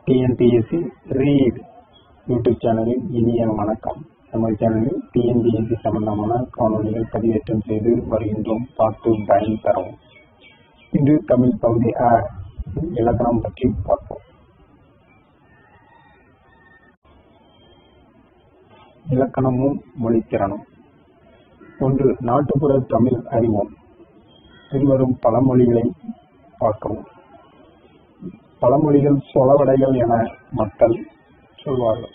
TNPSC read YouTube சேனலில் இனிய வணக்கம் நம்ம சேனலில் டிஎன்பிஎஸ்சி சம்பந்தமான காணொலிகள் பதிவேற்றம் செய்து வருகின்றோம் பார்த்து பயன் தரவும் இன்று தமிழ் பகுதி ஆ இலக்கணம் பற்றி பார்ப்போம் இலக்கணமும் மொழித்திறனும் ஒன்று நாட்டுப்புற தமிழ் அறிவோம் பின்வரும் பழமொழிகளை பார்க்கவும் பழமொழிகள் சொலவடைகள் என மக்கள் சொல்வார்கள்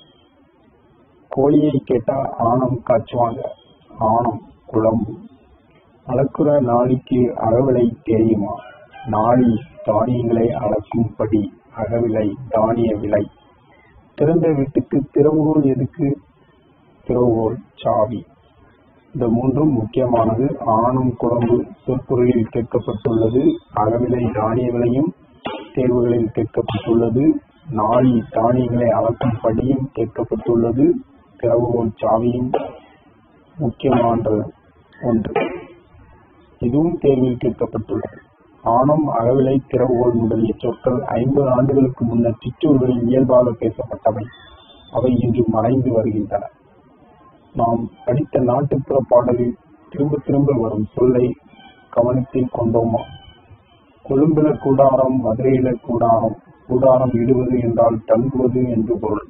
கோழியை கேட்டா ஆணம் காய்ச்சுவாங்க ஆணம் குழம்பு அளக்குற நாளிக்கு அகவிலை தெரியுமா நாளி தானியங்களை அளக்கும்படி அகவிலை தானிய விலை திறந்த வீட்டுக்கு திறவுகோல் எதுக்கு திறவுகோல் சாவி இந்த மூன்றும் முக்கியமானது ஆணும் குழம்பு சொற்பொருளில் கேட்கப்பட்டுள்ளது அகவிலை தானிய விலையும் தேர்வுகளில் கேட்கப்பட்டுள்ளது நாளி தானியங்களை அளக்கும் படியும் கேட்கப்பட்டுள்ளது திறவுகோல் சாவியும் முக்கியமான ஒன்று இதுவும் தேர்வில் கேட்கப்பட்டுள்ளது ஆணம் அகவிலை திறவுகோல் முதலிய சொற்கள் ஐம்பது ஆண்டுகளுக்கு முன்னர் சிற்றூர்களில் இயல்பாக பேசப்பட்டவை அவை இன்று மறைந்து வருகின்றன நாம் படித்த நாட்டுப்புற பாடலில் திரும்ப திரும்ப வரும் சொல்லை கவனத்தில் கொண்டோமா கொழும்புல கூடாரம் மதுரையில கூடாரம் கூடாரம் இடுவது என்றால் தங்குவது என்று பொருள்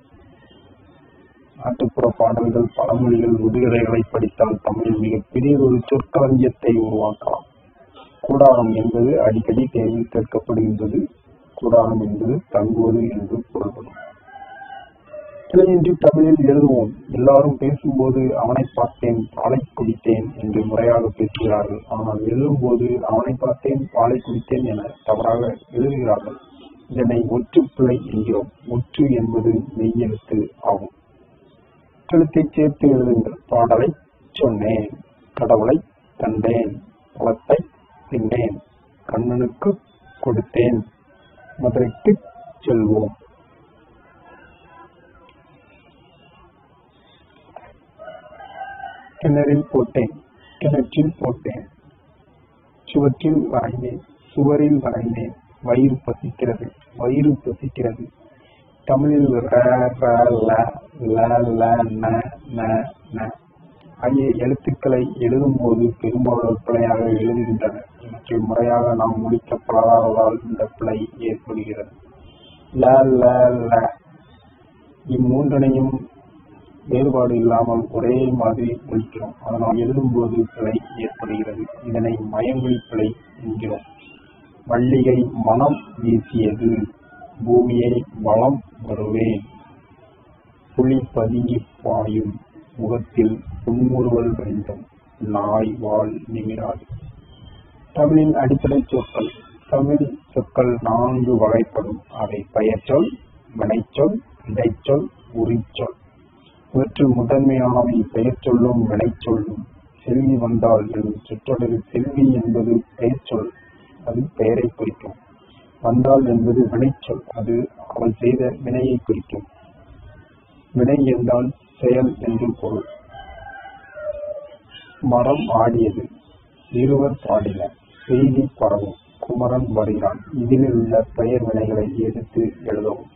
நாட்டுப்புற பாடல்கள் பழமொழிகள் முதுகதைகளை படித்தால் தமிழில் மிகப்பெரிய ஒரு சொற்களஞ்சியத்தை உருவாக்கலாம் கூடாரம் என்பது அடிக்கடி தேர்வில் கேட்கப்படுகின்றது கூடாரம் என்பது தங்குவது என்று பொருள்படும் கிளையின்றி தமிழில் எழுதுவோம் எல்லாரும் பேசும்போது அவனை பார்த்தேன் பாலை குடித்தேன் என்று முறையாக பேசுகிறார்கள் ஆனால் எழுதும்போது அவனை பார்த்தேன் பாலை குடித்தேன் என தவறாக எழுதுகிறார்கள் இதனை ஒற்றுப்பிழை என்கிறோம் ஒற்று என்பது மெய்யெழுத்து ஆகும் எழுத்தை சேர்த்து எழுதுங்கள் பாடலை சொன்னேன் கடவுளை கண்டேன் பழத்தை தின்னேன் கண்ணனுக்கு கொடுத்தேன் மதுரைக்கு செல்வோம் கிணறில் போட்டேன் கிணற்றில் போட்டேன் சுவற்றில் வரைந்தேன் சுவரில் வரைந்தேன் வயிறு பசிக்கிறது வயிறு பசிக்கிறது தமிழில் ர ர ல ல ல ந ந ந ஆகிய எழுத்துக்களை எழுதும் போது பெரும்பாலும் பிழையாக எழுதுகின்றன இவற்றை முறையாக நாம் முடிக்கப்படாததால் இந்த பிழை ஏற்படுகிறது ல ல ல இம்மூன்றனையும் வேறுபாடு இல்லாமல் ஒரே மாதிரி ஒழிக்கிறோம் அதனால் எழுதும்போது பிழை ஏற்படுகிறது இதனை மயமொழி பிழை என்கிறோம் மல்லிகை மனம் வீசியது பூமியை வளம் வருவேன் புலி பதுங்கி பாயும் முகத்தில் புன்முறுவல் வேண்டும் நாய் வாழ் நிமிராது தமிழின் அடிப்படை சொற்கள் தமிழ் சொற்கள் நான்கு வகைப்படும் அவை பெயர்ச்சொல் வினைச்சொல் இடைச்சொல் உரிச்சொல் இவற்றில் முதன்மையானவை பெயர் சொல்லும் வினை சொல்லும் செல்வி வந்தால் எழும் சொற்றொடரில் செல்வி என்பது பெயர் சொல் அது பெயரை குறிக்கும் வந்தால் என்பது வினைச்சொல் அது அவள் செய்த வினையை குறிக்கும் வினை என்றால் செயல் என்று பொருள் மரம் ஆடியது இருவர் பாடின செய்தி பரவும் குமரன் வருகிறான் இதில் உள்ள பெயர் வினைகளை எடுத்து எழுதவும்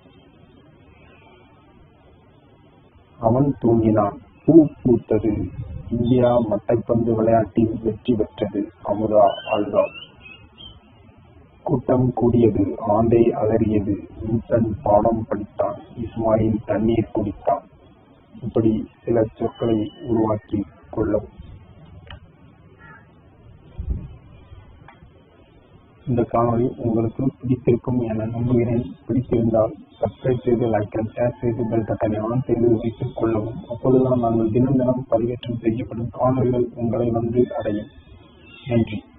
அவன் தூங்கினான் பூ பூத்தது இந்தியா மட்டைப்பந்து விளையாட்டில் வெற்றி பெற்றது அமுதா ஆழ்ந்தாள் கூட்டம் கூடியது ஆந்தை அலறியது வின்சன் பாடம் படித்தான் இஸ்மாயில் தண்ணீர் குடித்தான் இப்படி சில சொற்களை உருவாக்கி கொள்ளவும் இந்த காணொலி உங்களுக்கு பிடித்திருக்கும் என நம்புகிறேன் பிடித்திருந்தால் சப்ஸ்கிரைப் செய்து லைக் அண்ட் ஷேர் செய்து பெல் பட்டனை ஆன் செய்து வைத்துக் கொள்ளவும் அப்பொழுதுதான் நாங்கள் தினம் தினம் பதிவேற்றம் செய்யப்படும் காணொலிகள் உங்களை வந்து அடையும் நன்றி